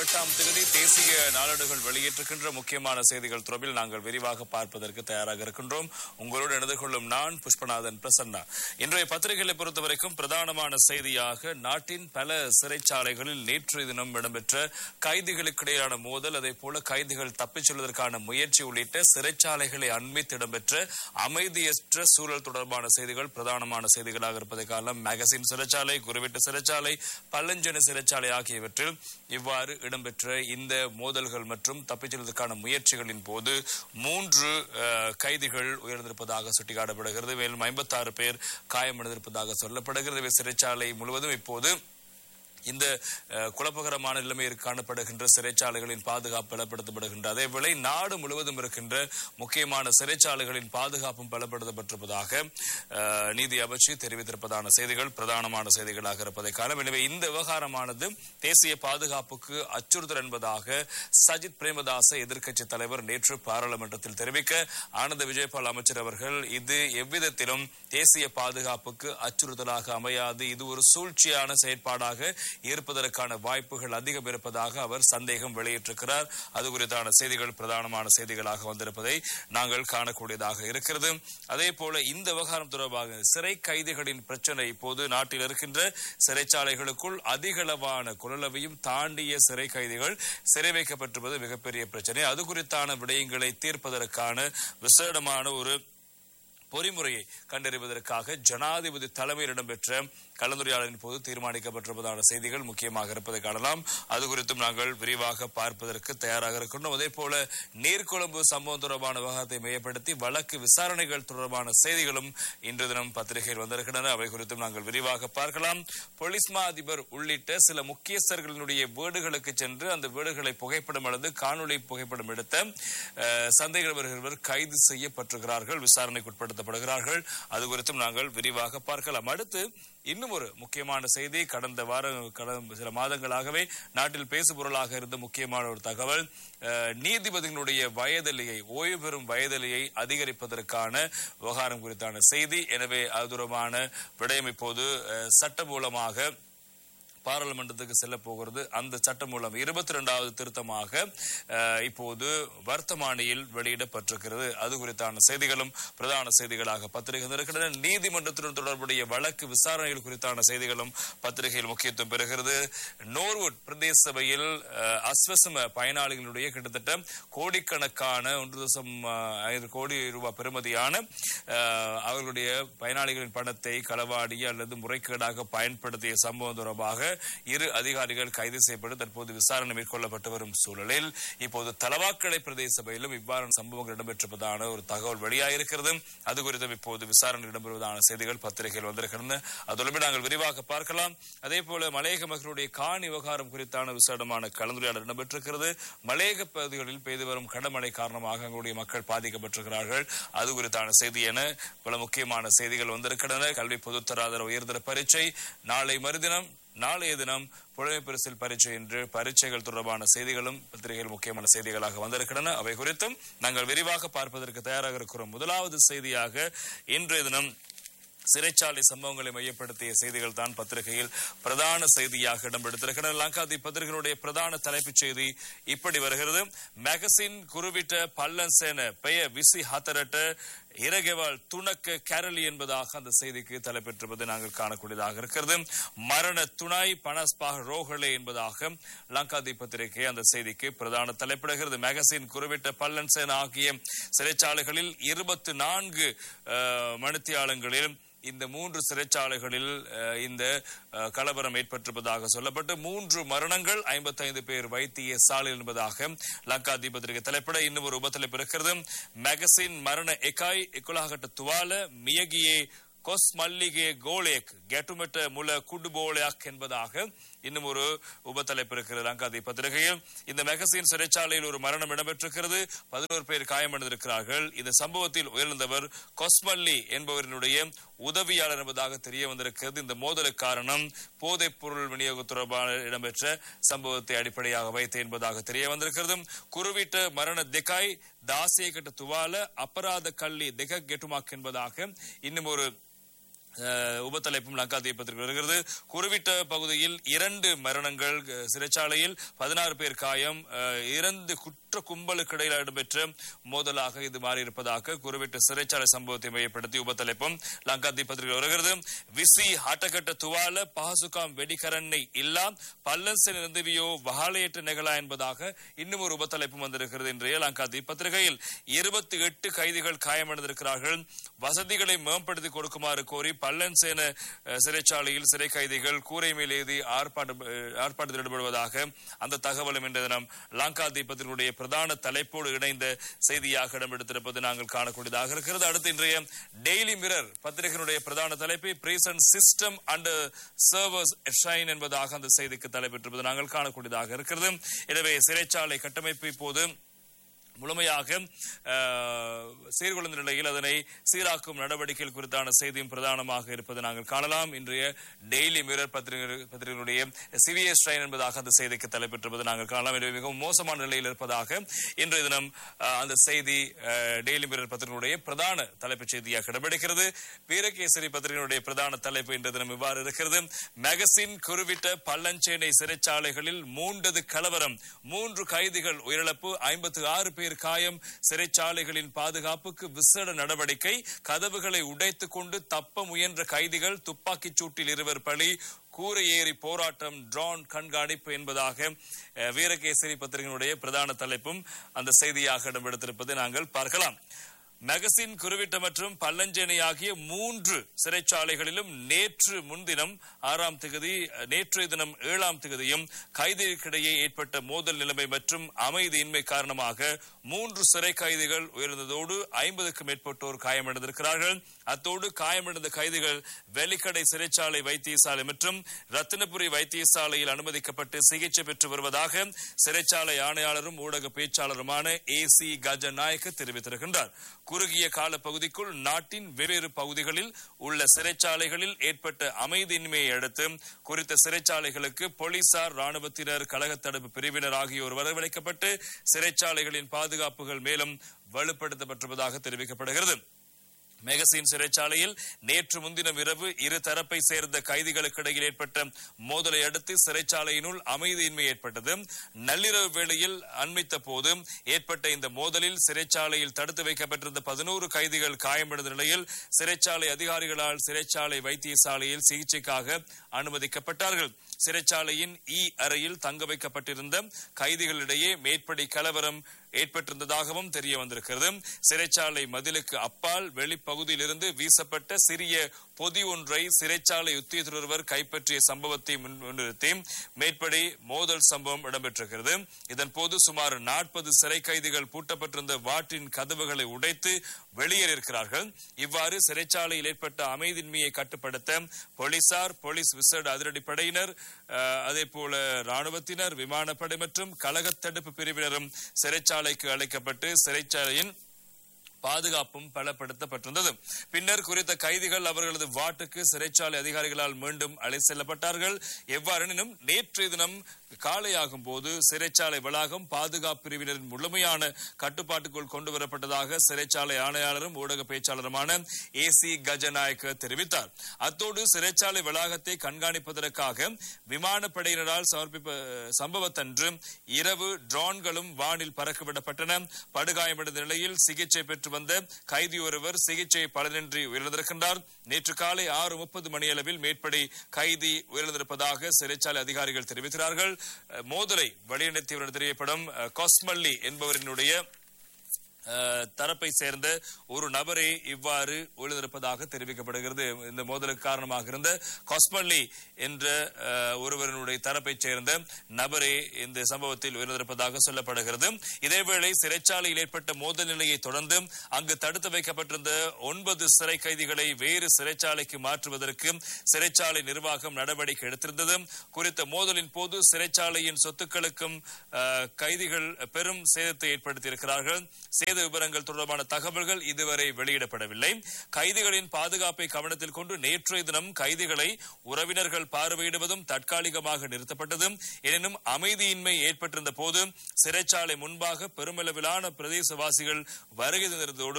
பதினெட்டாம் தேதி தேசிய நாளேடுகள் வெளியிட்டிருக்கின்ற முக்கியமான செய்திகள் தொடர்பில் நாங்கள் விரிவாக பார்ப்பதற்கு தயாராக இருக்கின்றோம் உங்களோடு இணைந்து கொள்ளும் நான் புஷ்பநாதன் பிரசன்னா இன்றைய பத்திரிகைகளை பொறுத்தவரைக்கும் பிரதானமான செய்தியாக நாட்டின் பல சிறைச்சாலைகளில் நேற்று தினம் இடம்பெற்ற கைதிகளுக்கிடையிலான மோதல் அதே போல கைதிகள் தப்பிச் செல்வதற்கான முயற்சி உள்ளிட்ட சிறைச்சாலைகளை அண்மித்து இடம்பெற்ற அமைதியற்ற சூழல் தொடர்பான செய்திகள் பிரதானமான செய்திகளாக இருப்பதை காலம் மேகசின் சிறைச்சாலை குருவிட்ட சிறைச்சாலை பல்லஞ்சன சிறைச்சாலை ஆகியவற்றில் இவ்வாறு இடம்பெற்ற இந்த மோதல்கள் மற்றும் தப்பிச் செல்வதற்கான முயற்சிகளின் போது மூன்று அஹ், கைதிகள் உயர்ந்திருப்பதாக சுட்டிக்காட்டப்படுகிறது மேலும் ஐம்பத்தாறு பேர் காயமடைந்திருப்பதாக சொல்லப்படுகிறது இவை சிறைச்சாலை முழுவதும் இப்போது இந்த அஹ், குழப்பகரமான நிலைமையில் காணப்படுகின்ற சிறைச்சாலைகளின் பாதுகாப்பு பலப்படுத்தப்படுகின்ற அதேவேளை நாடு முழுவதும் இருக்கின்ற முக்கியமான சிறைச்சாலைகளின் பாதுகாப்பும் பலப்படுத்தப்பட்டிருப்பதாக அஹ், நீதி அமைச்சு தெரிவித்திருப்பதான செய்திகள் பிரதானமான செய்திகளாக இருப்பதை காலம் எனவே இந்த விவகாரமானது தேசிய பாதுகாப்புக்கு அச்சுறுத்தல் என்பதாக சஜித் பிரேமதாச எதிர்க்கட்சி தலைவர் நேற்று பாராளுமன்றத்தில் தெரிவிக்க ஆனந்த விஜயபால் அமைச்சர் அவர்கள் இது எவ்விதத்திலும் தேசிய பாதுகாப்புக்கு அச்சுறுத்தலாக அமையாது இது ஒரு சூழ்ச்சியான செயற்பாடாக இருப்பதற்கான வாய்ப்புகள் அதிகம் இருப்பதாக அவர் சந்தேகம் வெளியிட்டிருக்கிறார் அது குறித்தான செய்திகள் பிரதானமான செய்திகளாக வந்திருப்பதை நாங்கள் காணக்கூடியதாக இருக்கிறது அதே போல இந்த விவகாரம் தொடர்பாக சிறை கைதிகளின் பிரச்சனை இப்போது நாட்டில் இருக்கின்ற சிறைச்சாலைகளுக்குள் அதிகளவான குரலவையும் தாண்டிய சிறை கைதிகள் சிறை வைக்கப்பட்டிருப்பது மிகப்பெரிய பிரச்சனை அது குறித்தான விடயங்களை தீர்ப்பதற்கான விசேடமான ஒரு பொறிமுறையை கண்டறிவதற்காக ஜனாதிபதி தலைமையில் இடம்பெற்ற கலந்துரையாடலின் போது தீர்மானிக்கப்பட்டிருப்பதான செய்திகள் முக்கியமாக இருப்பதை காணலாம் அது குறித்தும் நாங்கள் விரிவாக பார்ப்பதற்கு தயாராக இருக்கின்றோம் அதே போல நீர்கொழும்பு சம்பவம் தொடர்பான விவகாரத்தை மையப்படுத்தி வழக்கு விசாரணைகள் தொடர்பான செய்திகளும் இன்று தினம் பத்திரிகையில் வந்திருக்கின்றன அவை குறித்தும் நாங்கள் விரிவாக பார்க்கலாம் போலீஸ் மா அதிபர் உள்ளிட்ட சில முக்கியஸ்தர்களினுடைய வீடுகளுக்கு சென்று அந்த வீடுகளை புகைப்படம் அல்லது காணொளி புகைப்படம் எடுத்த அஹ், சந்தேக நபர்கள் இருவர் கைது செய்யப்பட்டிருக்கிறார்கள் விசாரணைக்கு உட்படுத்தப்படுகிறார்கள் அது குறித்தும் நாங்கள் விரிவாக பார்க்கலாம் அடுத்து இன்னும் ஒரு முக்கியமான செய்தி கடந்த வார கடந்த சில மாதங்களாகவே நாட்டில் பேசுபொருளாக இருந்த முக்கியமான ஒரு தகவல் அஹ், நீதிபதிகளுடைய வயதெல்லையை ஓய்வு பெறும் வயதெல்லையை அதிகரிப்பதற்கான விவகாரம் குறித்தான செய்தி எனவே அது தொடர்பான விடயம் இப்போது அஹ், சட்ட மூலமாக பாராளுமன்றத்துக்கு செல்ல போகிறது அந்த சட்டம் மூலம் இருபத்தி இரண்டாவது திருத்தமாக அஹ், இப்போது வர்த்தமானியில் வெளியிடப்பட்டிருக்கிறது அது குறித்தான செய்திகளும் பிரதான செய்திகளாக பத்திரிகை இருக்கின்றன நீதிமன்றத்துடன் தொடர்புடைய வழக்கு விசாரணைகள் குறித்தான செய்திகளும் பத்திரிகையில் முக்கியத்துவம் பெறுகிறது நோர்வுட் பிரதேச சபையில் அஹ், அஸ்வசம பயனாளிகளுடைய கிட்டத்தட்ட கோடிக்கணக்கான ஒன்று தசம் அஹ், ஐந்து கோடி ரூபாய் பெறுமதியான அஹ், அவர்களுடைய பயனாளிகளின் பணத்தை களவாடிய அல்லது முறைகேடாக பயன்படுத்திய சம்பவம் தொடர்பாக இரு அதிகாரிகள் கைது செய்யப்பட்டு தற்போது விசாரணை மேற்கொள்ளப்பட்டு வரும் சூழலில் இப்போது தலவாக்கடை பிரதேச சபையிலும் இவ்வாறான சம்பவங்கள் இடம்பெற்றிருப்பதான ஒரு தகவல் வெளியாயிருக்கிறது அது குறித்தும் இப்போது விசாரணை இடம்பெறுவதான செய்திகள் பத்திரிகையில் வந்திருக்கின்றன அதோடு நாங்கள் விரிவாக பார்க்கலாம் அதே போல மலையக மக்களுடைய காணி விவகாரம் குறித்தான விசேடமான கலந்துரையாடல் இடம்பெற்றிருக்கிறது மலையக பகுதிகளில் பெய்து வரும் கனமழை காரணமாக அங்களுடைய மக்கள் பாதிக்கப்பட்டிருக்கிறார்கள் அது குறித்தான செய்தி என பல முக்கியமான செய்திகள் வந்திருக்கின்றன கல்வி பொதுத்தராதர உயர்தர பரீட்சை நாளை மறுதினம் நாளைய தினம் புலமை பரிசில் பரீட்சை என்று பரீட்சைகள் தொடர்பான செய்திகளும் பத்திரிகைகள் முக்கியமான செய்திகளாக வந்திருக்கின்றன அவை குறித்தும் நாங்கள் விரிவாக பார்ப்பதற்கு தயாராக இருக்கிறோம் முதலாவது செய்தியாக இன்றைய தினம் சிறைச்சாலை சம்பவங்களை மையப்படுத்திய செய்திகள் தான் பத்திரிகையில் பிரதான செய்தியாக இடம்பெடுத்திருக்கின்றன லங்காதி பத்திரிகையினுடைய பிரதான தலைப்புச் செய்தி இப்படி வருகிறது மெகசின் குருவிட்ட பல்லன் சேன பெய விசி ஹத்தரட்ட இரகவால் துணக்க கேரளி என்பதாக அந்த செய்திக்கு தலைப்பெற்றிருப்பதை நாங்கள் காணக்கூடியதாக இருக்கிறது மரண துணாய் பனஸ்பாக ரோஹலே என்பதாக லங்காதி பத்திரிகை அந்த செய்திக்கு பிரதான தலைப்பிடுகிறது மேகசின் குருவிட்ட பல்லன் சேன ஆகிய சிறைச்சாலைகளில் இருபத்தி நான்கு மணித்தியாலங்களில் இந்த மூன்று சிறைச்சாலைகளில் அஹ், இந்த அஹ், கலவரம் ஏற்பட்டிருப்பதாக சொல்லப்பட்டு மூன்று மரணங்கள் ஐம்பத்தைந்து பேர் வைத்திய சாலையில் என்பதாக லங்கா தீபத்திரிகை தலைப்பிட இன்னும் ஒரு உபத்தலைப்பு இருக்கிறது மெகசின் மரண எக்காய் எக்குலாகட்ட துவால மியகியே கொஸ் மல்லிகே கோலேக் கெட்டுமெட்ட முல குடுபோலேக் என்பதாக இன்னும் ஒரு உபத்தலைப்பு இருக்கிறது லங்காதி பத்திரிகையில் இந்த மெகசின் சிறைச்சாலையில் ஒரு மரணம் இடம்பெற்றிருக்கிறது பதினோரு பேர் காயமடைந்திருக்கிறார்கள் இந்த சம்பவத்தில் உயர்ந்தவர் கொஸ்மல்லி என்பவரினுடைய உதவியாளர் என்பதாக தெரிய வந்திருக்கிறது இந்த மோதலுக்கு காரணம் போதைப் பொருள் விநியோக தொடர்பான இடம்பெற்ற சம்பவத்தை அடிப்படையாக வைத்து என்பதாக தெரிய வந்திருக்கிறது குருவிட்ட மரண திகாய் தாசிய கட்ட துவால அபராத கள்ளி திக கெட்டுமாக் என்பதாக இன்னும் ஒரு அஹ், உபத்தலைப்பும் லங்காதீய பத்திரிகை வருகிறது குறிவிட்ட பகுதியில் இரண்டு மரணங்கள் அஹ், சிறைச்சாலையில் பதினாறு பேர் காயம் அஹ், இரண்டு குற்ற கும்பலுக்கு இடையில் இடம்பெற்ற மோதலாக இது மாறியிருப்பதாக குறிவிட்ட சிறைச்சாலை சம்பவத்தை மையப்படுத்தி உபத்தலைப்பும் லங்காதீய பத்திரிகை வருகிறது விசி ஹாட்டகட்ட துவால பாசுகாம் வெடிகரண்ணை இல்லா பல்லன்சன் நிறுவியோ வகாலையற்ற நிகழா என்பதாக இன்னும் ஒரு உபத்தலைப்பும் வந்திருக்கிறது இன்றைய லங்காதீய பத்திரிகையில் இருபத்தி எட்டு கைதிகள் காயமடைந்திருக்கிறார்கள் வசதிகளை மேம்படுத்தி கொடுக்குமாறு கோரி பல்லன்சேன அஹ், சிறைச்சாலையில் சிறை கைதிகள் கூரை மேல் ஏறி ஆர்ப்பாட்டம் அஹ், ஆர்ப்பாட்டத்தில் ஈடுபடுவதாக அந்த தகவலும் இன்றைய தினம் லங்கா தீபத்தினுடைய பிரதான தலைப்போடு இணைந்த செய்தியாக இடம்பெடுத்திருப்பது நாங்கள் காணக்கூடியதாக இருக்கிறது அடுத்து இன்றைய டெய்லி மிரர் பத்திரிகையினுடைய பிரதான தலைப்பு prison system under servers shine என்பதாக அந்த செய்திக்கு தலைப்பெற்றிருப்பது நாங்கள் காணக்கூடியதாக இருக்கிறது எனவே சிறைச்சாலை கட்டமைப்பு இப்போது முழுமையாக அஹ், சீர்குலைந்த நிலையில் அதனை சீராக்கும் நடவடிக்கைகள் குறித்தான செய்தியும் பிரதானமாக இருப்பதை நாங்கள் காணலாம் இன்றைய டெய்லி மிரர் பத்திரிகை பத்திரிகையினுடைய சிவிஎஸ் ட்ரெயின் என்பதாக அந்த செய்திக்கு தலைப்பெற்றிருப்பது நாங்கள் காணலாம் எனவே மிகவும் மோசமான நிலையில் இருப்பதாக இன்றைய தினம் அஹ், அந்த செய்தி அஹ், டெய்லி மிரர் பத்திரிகையினுடைய பிரதான தலைப்புச் செய்தியாக இடம்பெடுக்கிறது வீரகேசரி பத்திரிகையினுடைய பிரதான தலைப்பு இன்றைய தினம் இவ்வாறு இருக்கிறது மேகசின் குறிவிட்ட பள்ளஞ்சேனை சிறைச்சாலைகளில் மூண்டது கலவரம் மூன்று கைதிகள் உயிரிழப்பு ஐம்பத்து ஆறு பேர் காயம் சிறைச்சாலைகளின் பாதுகாப்புக்கு விசேட நடவடிக்கை கதவுகளை உடைத்துக் கொண்டு தப்ப முயன்ற கைதிகள் துப்பாக்கிச் சூட்டில் இருவர் பலி கூரை ஏறி போராட்டம் ட்ரோன் கண்காணிப்பு என்பதாக அஹ், வீரகேசரி பத்திரிகையினுடைய பிரதான தலைப்பும் அந்த செய்தியாக இடம்பெடுத்திருப்பதை நாங்கள் பார்க்கலாம் மெகசின் குருவிட்ட மற்றும் பல்லஞ்சேனை ஆகிய மூன்று சிறைச்சாலைகளிலும் நேற்று முன்தினம் ஆறாம் திகதி நேற்றைய தினம் ஏழாம் திகதியும் கைதிகளுக்கிடையே ஏற்பட்ட மோதல் நிலைமை மற்றும் அமைதியின்மை காரணமாக மூன்று சிறை கைதிகள் உயர்ந்ததோடு ஐம்பதுக்கும் மேற்பட்டோர் காயமடைந்திருக்கிறார்கள் அத்தோடு காயமடைந்த கைதிகள் வெலிக்கடை சிறைச்சாலை வைத்தியசாலை மற்றும் ரத்தினபுரி வைத்தியசாலையில் அனுமதிக்கப்பட்டு சிகிச்சை பெற்று வருவதாக சிறைச்சாலை ஆணையாளரும் ஊடக பேச்சாளருமான ஏ சி கஜநாயக்க தெரிவித்திருக்கின்றார் குறுகிய கால பகுதிக்குள் நாட்டின் வெவ்வேறு பகுதிகளில் உள்ள சிறைச்சாலைகளில் ஏற்பட்ட அமைதியின்மையை அடுத்து குறித்த சிறைச்சாலைகளுக்கு போலீசார் ராணுவத்தினர் கழக தடுப்பு பிரிவினர் ஆகியோர் வரவழைக்கப்பட்டு சிறைச்சாலைகளின் பாதுகாப்புகள் மேலும் வலுப்படுத்தப்பட்டிருப்பதாக தெரிவிக்கப்படுகிறது மெகசின் சிறைச்சாலையில் நேற்று முன்தினம் இரவு இரு தரப்பை சேர்ந்த கைதிகளுக்கு இடையில் ஏற்பட்ட மோதலை அடுத்து சிறைச்சாலையினுள் அமைதியின்மை ஏற்பட்டது நள்ளிரவு வேளையில் அண்மித்த போது ஏற்பட்ட இந்த மோதலில் சிறைச்சாலையில் தடுத்து வைக்கப்பட்டிருந்த பதினோரு கைதிகள் காயமடைந்த நிலையில் சிறைச்சாலை அதிகாரிகளால் சிறைச்சாலை வைத்தியசாலையில் சிகிச்சைக்காக அனுமதிக்கப்பட்டார்கள் சிறைச்சாலையின் இ அறையில் தங்க வைக்கப்பட்டிருந்த கைதிகளிடையே மேற்படி கலவரம் ஏற்பட்டிருந்ததாகவும் தெரிய வந்திருக்கிறது சிறைச்சாலை மதிலுக்கு அப்பால் வெளிப்பகுதியில் இருந்து வீசப்பட்ட சிறிய பொதி ஒன்றை சிறைச்சாலை உத்தியோகத்தர் ஒருவர் கைப்பற்றிய சம்பவத்தை முன்- முன்னிறுத்தி மேற்படி மோதல் சம்பவம் இடம்பெற்றிருக்கிறது இதன் போது சுமார் நாற்பது சிறை கைதிகள் பூட்டப்பட்டிருந்த வாட்டின் கதவுகளை உடைத்து வெளியேறியிருக்கிறார்கள் இவ்வாறு சிறைச்சாலையில் ஏற்பட்ட அமைதியின்மையை கட்டுப்படுத்த போலீசார் போலீஸ் விசேட அதிரடிப்படையினர் அஹ், அதே போல ராணுவத்தினர் விமானப்படை மற்றும் கழகத் தடுப்பு பிரிவினரும் சிறைச்சாலைக்கு அழைக்கப்பட்டு சிறைச்சாலையின் பாதுகாப்பும் பலப்படுத்தப்பட்டிருந்தது பின்னர் குறித்த கைதிகள் அவர்களது வாட்டுக்கு சிறைச்சாலை அதிகாரிகளால் மீண்டும் அழை செல்லப்பட்டார்கள் எவ்வாறெனினும் நேற்றைய தினம் காலையாகும் போது சிறைச்சாலை வளாகம் பாதுகாப்பு பிரிவினரின் முழுமையான கட்டுப்பாட்டுக்குள் கொண்டு வரப்பட்டதாக சிறைச்சாலை ஆணையாளரும் ஊடக பேச்சாளருமான ஏ சி கஜநாயக்க தெரிவித்தார் அத்தோடு சிறைச்சாலை வளாகத்தை கண்காணிப்பதற்காக விமானப்படையினரால் சமர்ப்பிப்ப சம்பவத்தன்று இரவு ட்ரோன்களும் வானில் பறக்கவிடப்பட்டன படுகாயமடைந்த நிலையில் சிகிச்சை பெற்று வந்த கைதி ஒருவர் சிகிச்சை பலனின்றி உயிரிழந்திருக்கின்றார் நேற்று காலை ஆறு முப்பது மணியளவில் மேற்படி கைதி உயிரிழந்திருப்பதாக சிறைச்சாலை அதிகாரிகள் தெரிவிக்கிறார்கள் அஹ், மோதலை வழிநடத்தியவர் தெரியப்படும் அஹ், கொஸ்மல்லி என்பவரினுடைய அஹ், தரப்பை சேர்ந்த ஒரு நபரே இவ்வாறு உயிரிழந்திருப்பதாக தெரிவிக்கப்படுகிறது இந்த மோதலுக்கு காரணமாக இருந்த கொஸ்மல்லி என்ற அஹ், ஒருவரினுடைய தரப்பைச் சேர்ந்த நபரே இந்த சம்பவத்தில் உயிரிழந்திருப்பதாக சொல்லப்படுகிறது இதேவேளை சிறைச்சாலையில் ஏற்பட்ட மோதல் நிலையை தொடர்ந்து அங்கு தடுத்து வைக்கப்பட்டிருந்த ஒன்பது சிறை கைதிகளை வேறு சிறைச்சாலைக்கு மாற்றுவதற்கு சிறைச்சாலை நிர்வாகம் நடவடிக்கை எடுத்திருந்தது குறித்த மோதலின் போது சிறைச்சாலையின் சொத்துக்களுக்கும் அஹ், கைதிகள் பெரும் சேதத்தை ஏற்படுத்தியிருக்கிறார்கள் சேத விவரங்கள் தொடர்பான தகவல்கள் இதுவரை வெளியிடப்படவில்லை கைதிகளின் பாதுகாப்பை கவனத்தில் கொண்டு நேற்றைய தினம் கைதிகளை உறவினர்கள் பார்வையிடுவதும் தற்காலிகமாக நிறுத்தப்பட்டது எனினும் அமைதியின்மை ஏற்பட்டிருந்த போது சிறைச்சாலை முன்பாக பெருமளவிலான பிரதேசவாசிகள் வருகை தந்திருந்ததோடு